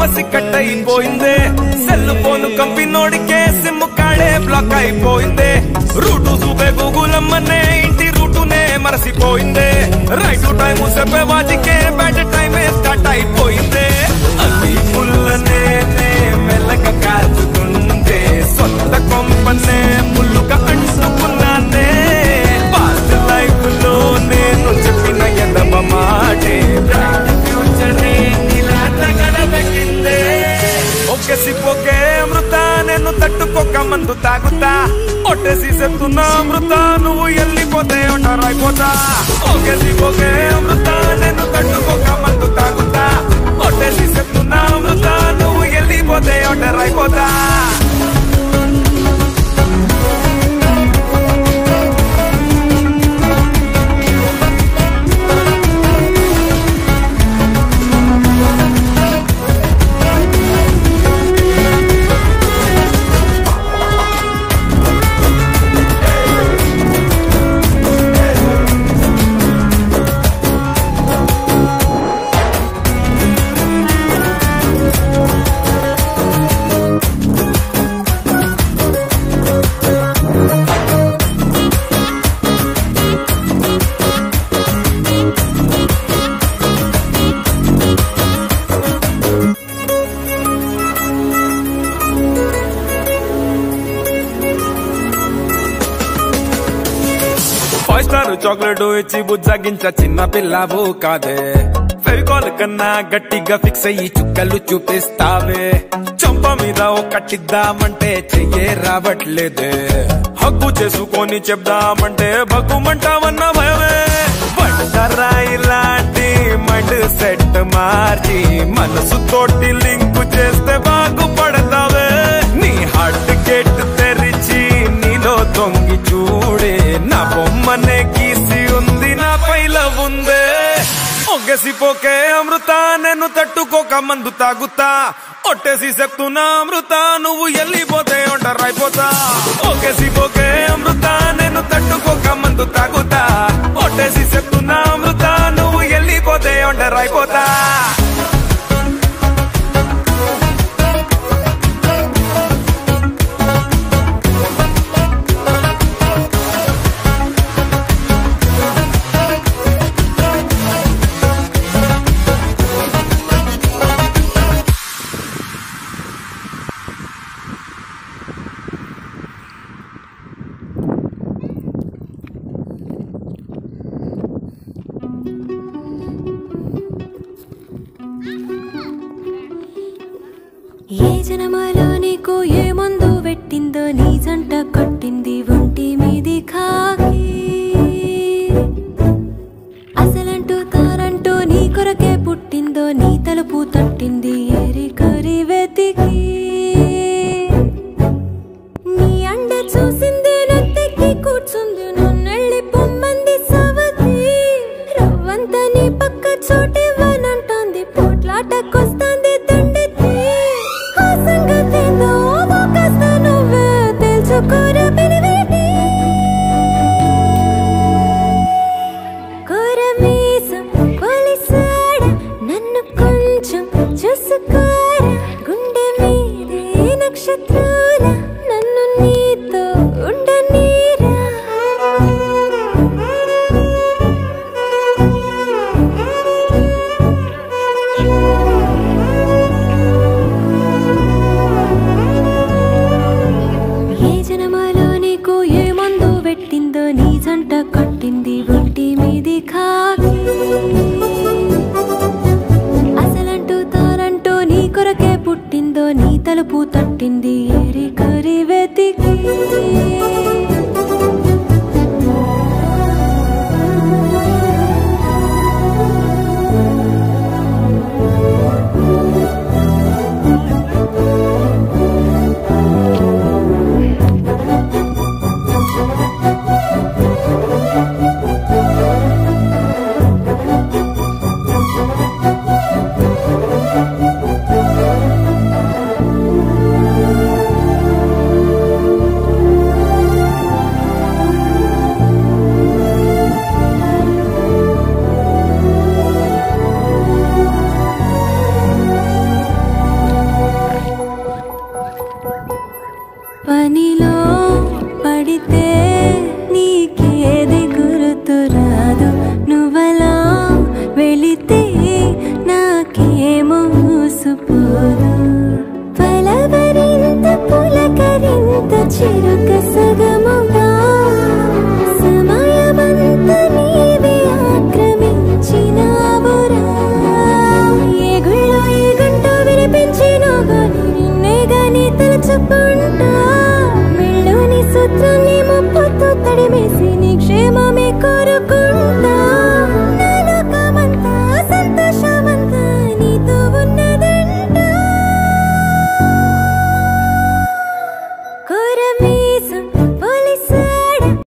pharmacy cut అయిపోయిందే cell phone కంపెనోడికే SIM కాడే బ్లాక్ అయిపోయిందే రూటు చూపే గూగుల్ అమ్మనే ఇంటి రూటునే మరసిపోయిందే రైట్ టైం చెప్పే వాటికే బ్యాడ్ టైమే స్టార్ట్ అయిపోయిందే అన్ని పుల్లనే మెల్లగా కాల్చుకుంటే సొంత కొంపనే ముల్లుగా అంటుకున్నానే పాస్ట్ లైఫ్ లో నేను చెప్పిన ఎదమ మాటే ఫ్యూచరే ఇలా తగలబెట్టిందే ఒకేసి పోకే అమృత నేను తట్టుకోక మందు తాగుతా ఒట్టేసి చెప్తున్నా అమృత నువ్వు వెళ్ళిపోతే ఒంటరైపోతా ఒకేసి పోకే అమృత నేను తట్టుకోక మందు తాగుతా ఒట్టేసి చెప్తున్నా అమృత నువ్వు వెళ్ళిపోతే ఒంటరైపోతా ఫైవ్ స్టార్ చాక్లెట్ ఇచ్చి బుజ్జగించ చిన్న పిల్లవు కాదే ఫెవికాల్ కన్నా గట్టిగా ఫిక్స్ అయ్యి చుక్కలు చూపిస్తావే చంప మీద ఒకటిద్దామంటే చెయ్యే రావట్లేదే హక్కు చేసుకొని చెప్దామంటే భగ్గుమంటావన్న భయమే పడ్డరాయి లాంటి మైండ్ సెట్ మార్చి మనసు తోటి లింకు చేస్తే బాగుపడతావే నీ హార్ట్ గేట్ తెరిచి నీలో తొంగి చూడే నా బొమ్మనే గీసి ఉంది నా పైల ఉందే ఒగ్గసిపోకే అమృత నేను తట్టుకోక మందు తాగుతా ఒట్టేసి చెప్తున్నా అమృత నువ్వు వెళ్ళిపోతే ఒంటరైపోతా ఒగ్గసిపోకే అమృత నేను తట్టుకోక మందు తాగుతా ఒట్టేసి చెప్తున్నా అమృత నువ్వు వెళ్ళిపోతే ఒంటరైపోతా ఏ జనమాలో నీకు ఏ మందు పెట్టిందో నీ జంట కొట్టింది ఒంటి మీది కాకి అసలంటూ తానంటూ నీ కొరకే పుట్టిందో నీ తలుపు తట్టింది ఏరి కరి వెతికి నీ అండ చూసింది నెత్తికి కూర్చుంది నన్నెళ్ళి పొమ్మంది సవతి రవ్వంత నీ పక్క చోటివ్వనంటోంది పోట్లాటకొస్తాంది దండెత్తి ఆ సంగతేందో కాస్త నువ్వే తెలుసుకోరా పిలివేటి కొరమీసం కొలిసాడ నన్ను కొంచెం చూసుకోరా గుండె మీదే నక్షత్రాల నన్ను నీతో ఉండనీరా ఏ జనమాలో నీకు ఏ మందు పెట్టిందో నీ జంట కొట్టింది ఒంటి మీది కాకి అసలంటూ తానంటూ నీ కొరకే పుట్టిందో నీ తలుపు తట్టింది ఏరి కరి వెతికి ఆ క్షేమం